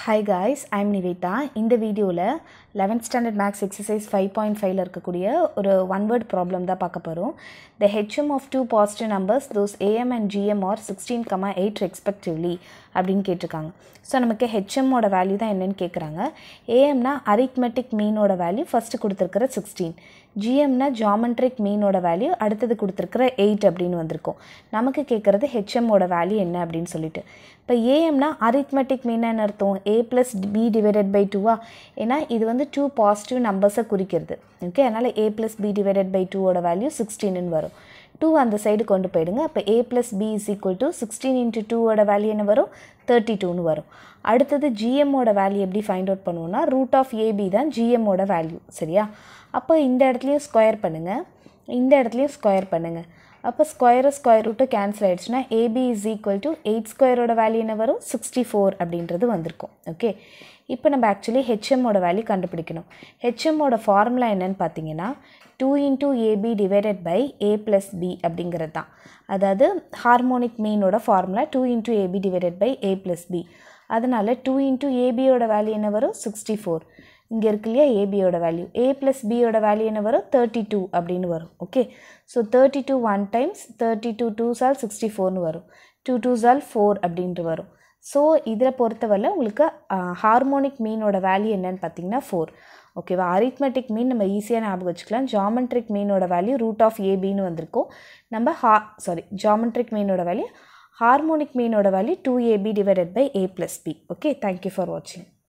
hi guys I'm Nivetha இந்த வீடியோவில் eleventh standard maths exercise five point ஃபைவ்ல இருக்கக்கூடிய ஒரு ஒன் வேர்ட் ப்ராப்ளம் தான் பார்க்க போகிறோம் the HM of two positive numbers those AM and GM are sixteen comma eight respectively அப்படின்னு கேட்டிருக்காங்க ஸோ நமக்கு ஹெச்எம்மோட வேல்யூ தான் என்னென்னு கேட்குறாங்க ஏஎம்னா அரித்மெட்டிக் மீனோட வேல்யூ ஃபஸ்ட்டு கொடுத்துருக்கிற சிக்ஸ்டீன் ஜிஎம்னா ஜாமெட்ரிக் மீனோட வேல்யூ அடுத்தது கொடுத்துருக்கிற எயிட் அப்படின்னு வந்திருக்கும் நமக்கு கேட்குறது ஹெச்எம்மோட வேல்யூ என்ன அப்படின்னு சொல்லிட்டு இப்போ ஏஎம்னா அரித்மெட்டிக் மீன் அர்த்தம் A plus B divided by டூவா ஏன்னா இது வந்து டூ பாசிட்டிவ் நம்பர்ஸை குறிக்கிறது ஓகே அதனால் A plus B divided by டூவோட வேல்யூ சிக்ஸ்டீன்னு வரும் டூ அந்த சைடு கொண்டு போயிடுங்க அப்போ A plus B is equal to sixteen into டூவோட வேல்யூ என்ன வரும் தேர்ட்டி டூன்னு வரும் அடுத்தது ஜிஎம்மோட வேல்யூ எப்படி ஃபைண்ட் அவுட் பண்ணுவோம்னா ரூட் ஆஃப் ஏபி தான் ஜிஎம்மோட வேல்யூ சரியா அப்போ இந்த இடத்துலையும் ஸ்கொயர் பண்ணுங்கள் இந்த இடத்துலையும் ஸ்கொயர் பண்ணுங்கள் அப்போ ஸ்கொயரு ஸ்கொயர் ரூட்டு கேன்சல் ஆகிடுச்சுன்னா AB is equal to eight ஸ்கொயரோட வேல்யூ என்ன வரும் சிக்ஸ்டி ஃபோர் அப்படின்றது வந்திருக்கும் ஓகே இப்போ நம்ம ஆக்சுவலி ஹெச்எம்மோட வேல்யூ கண்டுபிடிக்கணும் ஹெச்எம்மோட ஃபார்முலா என்னன்னு பார்த்தீங்கன்னா two into AB divided by A plus B அப்படிங்கிறது தான் அதாவது ஹார்மோனிக் மீனோட formula two into AB divided by A plus B அதனால் டூ இன்டூ ஏபியோட வேல்யூ என்ன வரும் சிக்ஸ்டி ஃபோர் இங்கே இருக்கு இல்லையா ஏபியோட வேல்யூ ஏ ப்ளஸ் பியோட வேல்யூ என்ன வரும் தேர்ட்டி டூ அப்படின்னு வரும் okay so thirty two one times thirty two two சால் சிக்ஸ்டி ஃபோர்னு வரும் டூ டூ சால் ஃபோர் அப்படின்ட்டு வரும் ஸோ இதில் பொறுத்தவரை உங்களுக்கு ஹார்மோனிக் மீனோட வேல்யூ என்னன்னு பார்த்தீங்கன்னா ஃபோர் ஓகேவா அரித்மெட்டிக் மீன் நம்ம ஈஸியாக ஞாபகம் வச்சுக்கலாம் ஜாமெட்ரிக் மீனோட வேல்யூ ரூட் ஆஃப் ஏபின்னு வந்திருக்கும் நம்ம ஹா சாரி ஜாமெட்ரிக் மீனோட வேல்யூ ஹார்மோனிக் மீனோட value two AB divided by A plus B okay thank you for வாட்சிங்